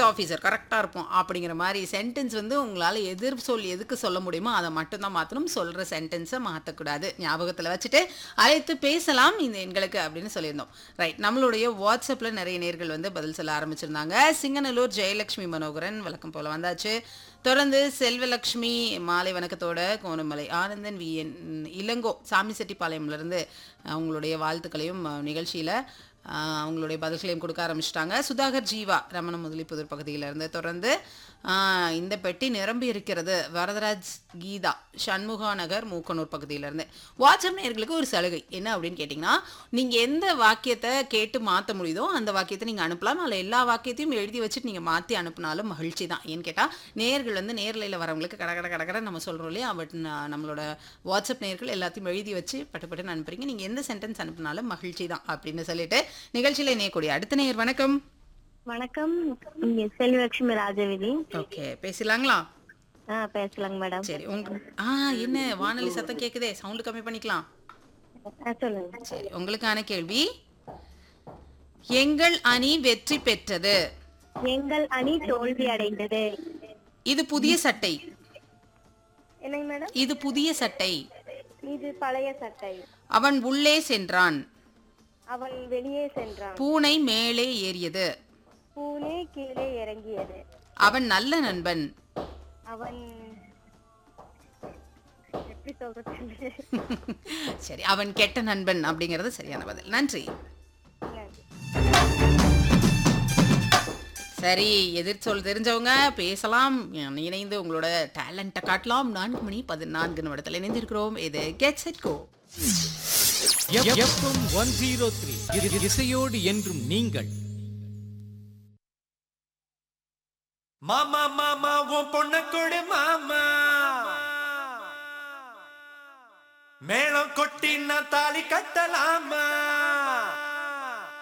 officer கரெக்டாக இருப்போம் அப்படிங்கிற மாதிரி சென்டென்ஸ் வந்து உங்களால் எதிர் சொல் எதுக்கு சொல்ல முடியுமோ அதை மட்டும்தான் மாற்றணும் சொல்கிற சென்டென்ஸை மாற்றக்கூடாது ஞாபகத்தில் வச்சுட்டு அழைத்து பேசலாம் இந்த எண்களுக்கு அப்படின்னு சொல்லியிருந்தோம் ரைட் நம்மளுடைய வாட்ஸ்அப்பில் நிறைய நேர்கள் வந்து பதில் சொல்ல ஆரம்பிச்சிருந்தாங்க சிங்கநல்லூர் ஜெயலட்சுமி மனோகரன் வழக்கம் போல் வந்தாச்சு தொடர்ந்து செல்வலக்ஷ்மி மாலை வணக்கத்தோட கோணமலை ஆனந்தன் வி என் இளங்கோ சாமிசெட்டிப்பாளையம்லேருந்து அவங்களுடைய வாழ்த்துக்களையும் நிகழ்ச்சியில் அவங்களுடைய பதில்களையும் கொடுக்க ஆரம்பிச்சிட்டாங்க சுதாகர் ஜீவா ரமண முதலிப்புதூர் பகுதியிலேருந்து தொடர்ந்து ஆஹ், இந்த பெட்டி நிரம்பி இருக்கிறது வரதராஜ் கீதா சண்முகா நகர் மூக்கனூர் பகுதியிலேருந்து வாட்ஸ்அப் நேயர்களுக்கு ஒரு சலுகை என்ன அப்படின்னு கேட்டிங்கன்னா நீங்கள் எந்த வாக்கியத்தை கேட்டு மாற்ற முடியுதோ அந்த வாக்கியத்தை நீங்கள் அனுப்பலாம் அதில் எல்லா வாக்கியத்தையும் எழுதி வச்சுட்டு நீங்கள் மாற்றி அனுப்புனாலும் மகிழ்ச்சி தான் ஏன்னு கேட்டால் நேர்கள் வந்து நேர்லையில் வரவங்களுக்கு கட கட கட கட நம்ம சொல்கிறோம் இல்லையா பட் நம்மளோட வாட்ஸ்அப் நேர்கள் எல்லாத்தையும் எழுதி வச்சு பட்டு பட்டுன்னு அனுப்புறீங்க நீங்கள் எந்த சென்டென்ஸ் அனுப்புனாலும் மகிழ்ச்சி தான் அப்படின்னு சொல்லிட்டு நிகழ்ச்சியில் இணையக்கூடிய அடுத்த நேயர் வணக்கம் வணக்கம் இங்க செல்வலட்சுமி ராஜவிதி ஓகே பேசலாங்களா ஆ பேசலாங்க மேடம் சரி உங்க ஆ என்ன வானொலி சத்தம் கேட்குதே சவுண்டு கம்மி பண்ணிக்கலாம் ஆ சொல்லுங்க சரி உங்களுக்கான கேள்வி எங்கள் அணி வெற்றி பெற்றது எங்கள் அணி தோல்வி அடைந்தது இது புதிய சட்டை என்னங்க மேடம் இது புதிய சட்டை இது பழைய சட்டை அவன் உள்ளே சென்றான் அவன் வெளியே சென்றான் பூனை மேலே ஏறியது பூனே கீழே இறங்கியது அவன் நல்ல நண்பன் அவன் எப்படி சொல்றது சரி அவன் கெட்ட நண்பன் அப்படிங்கிறது சரியான பதில் நன்றி சரி எதிர்ச்சொல் தெரிஞ்சவங்க பேசலாம் இணைந்து உங்களோட டேலண்ட்டை காட்டலாம் நான்கு மணி பதினான்கு நிமிடத்தில் இணைந்திருக்கிறோம் இது get set go FM one zero three இசையோடு என்றும் நீங்கள் மாமா மாமா உன் பொண்ணு கொடு மாமா மேளம் கொட்டி நான் தாலி கட்டலாமா